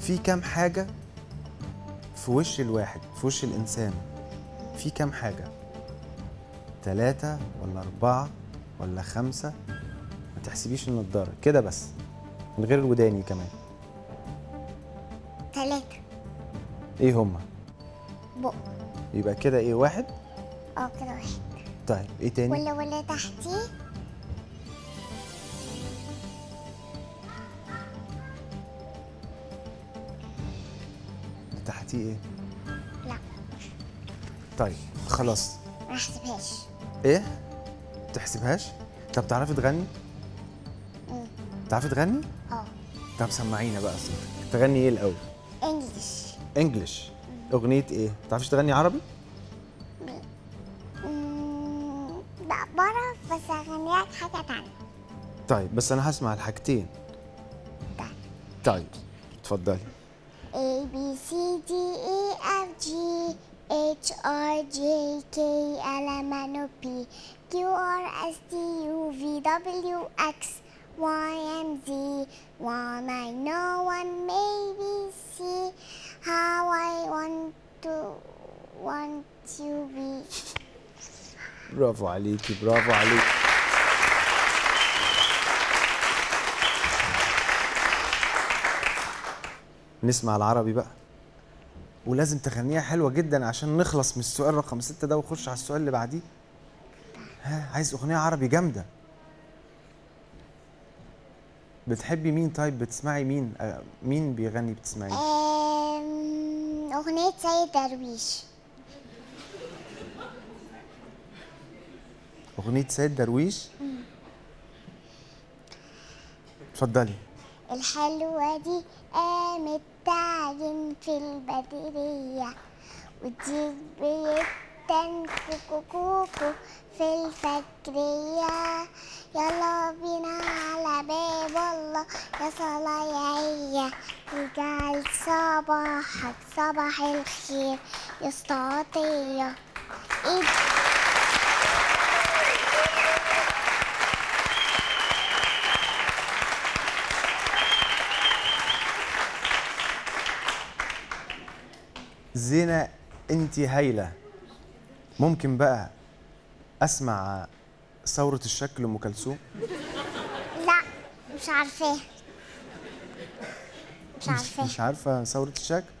في كام حاجة في وش الواحد في وش الإنسان في كام حاجة ثلاثة ولا أربعة ولا خمسة ما تحسبيش النضارة كده بس من غير الوداني كمان تلاتة إيه هما بق يبقى كده إيه واحد اه كده واحد طيب إيه تاني ولا ولا تحتيه تحتيه إيه لا طيب خلاص ما احسبهاش إيه تحسبهاش طب تعرفي تغني مم. تعرفي تغني اه طب سمعينا بقى صوتك تغني إيه الأول انجلش انجلش اغنيه ايه تعرفش تغني عربي مم، لا بعرف بس اغنيك حاجة تانية طيب بس انا هسمع الحاجتين طيب. طيب اتفضلي A B C D E F G H I J K L M N O P Q R S T U V W X Y and Z One I know one maybe see how I want to want to be برافو عليكي برافو عليكي نسمع العربي بقى ولازم تغنيها حلوة جدا عشان نخلص من السؤال رقم ستة ده ونخش على السؤال اللي بعديه ها عايز أغنية عربي جامدة بتحبي مين طيب بتسمعي مين آه، مين بيغني بتسمعيه أم، أغنية سيد درويش أغنية سيد درويش اتفضلي الحلوة دي قامت تعجن في البدرية ودي بيتن كوكو كوكو في الفجرية يلا بينا على باب الله يا صلاحية يجعل صباحك صباح الخير يا استعطية ايه زينة انت هايلة ممكن بقى اسمع ثورة الشكل ام كلثوم لا مش عارفاه مش مش, عارفاه مش عارفة ثورة الشكل